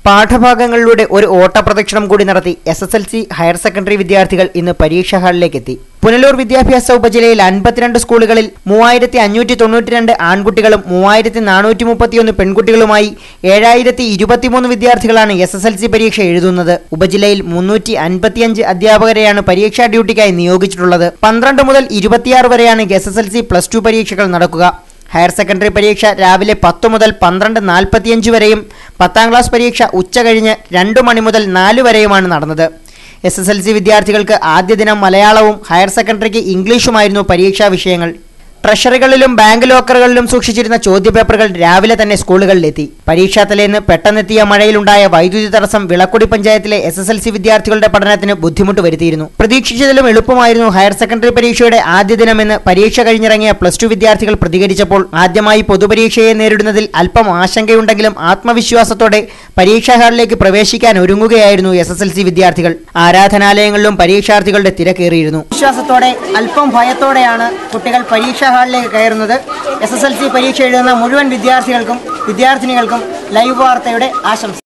പാഠഭാഗങ്ങളിലൂടെ ഒരു ഓട്ടപ്രദക്ഷിണം കൂടി നടത്തി S S L C higher secondary വിദ്യാർത്ഥികൾ ഇന്ന് പരീക്ഷാ ഹാളിലേക്ക് എത്തി പുനലൂർ വിദ്യാഭ്യാസ ഉപജില്ലയിൽ അൻപത്തിരണ്ട് സ്കൂളുകളിൽ മൂവായിരത്തി അഞ്ഞൂറ്റി തൊണ്ണൂറ്റിരണ്ട് ആൺകുട്ടികളും മൂവായിരത്തി നാനൂറ്റി മുപ്പത്തിയൊന്ന് പെൺകുട്ടികളുമായി ഏഴായിരത്തി ഇരുപത്തിമൂന്ന് വിദ്യാർത്ഥികളാണ് എസ് എസ് എൽ സി പരീക്ഷ എഴുതുന്നത് ഉപജില്ലയിൽ മുന്നൂറ്റി അൻപത്തിയഞ്ച് അധ്യാപകരെയാണ് പരീക്ഷാ ഡ്യൂട്ടിക്കായി നിയോഗിച്ചിട്ടുള്ളത് പന്ത്രണ്ട് മുതൽ ഇരുപത്തിയാറ് വരെയാണ് S S L C plus two പരീക്ഷകൾ നടക്കുക ഹയർ സെക്കൻഡറി പരീക്ഷ രാവിലെ പത്ത് മുതൽ പന്ത്രണ്ട് നാൽപ്പത്തിയഞ്ച് വരെയും പത്താം ക്ലാസ് പരീക്ഷ ഉച്ച കഴിഞ്ഞ് രണ്ട് മണി മുതൽ നാല് വരെയുമാണ് നടന്നത് എസ് എസ് എൽ സി വിദ്യാർത്ഥികൾക്ക് ആദ്യ ദിനം മലയാളവും ഹയർ സെക്കൻഡറിക്ക് ഇംഗ്ലീഷുമായിരുന്നു പരീക്ഷാ വിഷയങ്ങൾ ട്രഷറികളിലും ബാങ്ക് ലോക്കറുകളിലും സൂക്ഷിച്ചിരുന്ന ചോദ്യപേപ്പറുകൾ രാവിലെ തന്നെ സ്കൂളുകളിലെത്തി പരീക്ഷാ തലേന്ന് പെട്ടെന്നെത്തിയ മഴയിലുണ്ടായ വൈദ്യുതി തടസ്സം വിളക്കുടി പഞ്ചായത്തിലെ എസ് എസ് എൽ സി വിദ്യാർത്ഥികളുടെ പഠനത്തിന് ബുദ്ധിമുട്ട് വരുത്തിയിരുന്നു പ്രതീക്ഷിച്ചതിലും എളുപ്പമായിരുന്നു ഹയർ സെക്കൻഡറി പരീക്ഷയുടെ ആദ്യ ദിനമെന്ന് പരീക്ഷ കഴിഞ്ഞിറങ്ങിയ പ്ലസ് ടു വിദ്യാർത്ഥികൾ പ്രതികരിച്ചപ്പോൾ ആദ്യമായി പൊതുപരീക്ഷയെ നേരിടുന്നതിൽ അല്പം ആശങ്കയുണ്ടെങ്കിലും ആത്മവിശ്വാസത്തോടെ പരീക്ഷാ ഹാളിലേക്ക് പ്രവേശിക്കാൻ ഒരുങ്ങുകയായിരുന്നു എസ് എസ് എൽ സി വിദ്യാർത്ഥികൾ ആരാധനാലയങ്ങളിലും പരീക്ഷാർത്ഥികളുടെ തിരക്കേറിയിരുന്നു വിശ്വാസത്തോടെ അല്പം ഭയത്തോടെയാണ് കുട്ടികൾ പരീക്ഷാ ഹാളിലേക്ക് കയറുന്നത് എസ് എസ് എൽ സി പരീക്ഷ എഴുതുന്ന മുഴുവൻ വിദ്യാർത്ഥികൾക്കും വിദ്യാർത്ഥിനികൾക്കും ലൈവ് വാർത്തയുടെ ആശംസ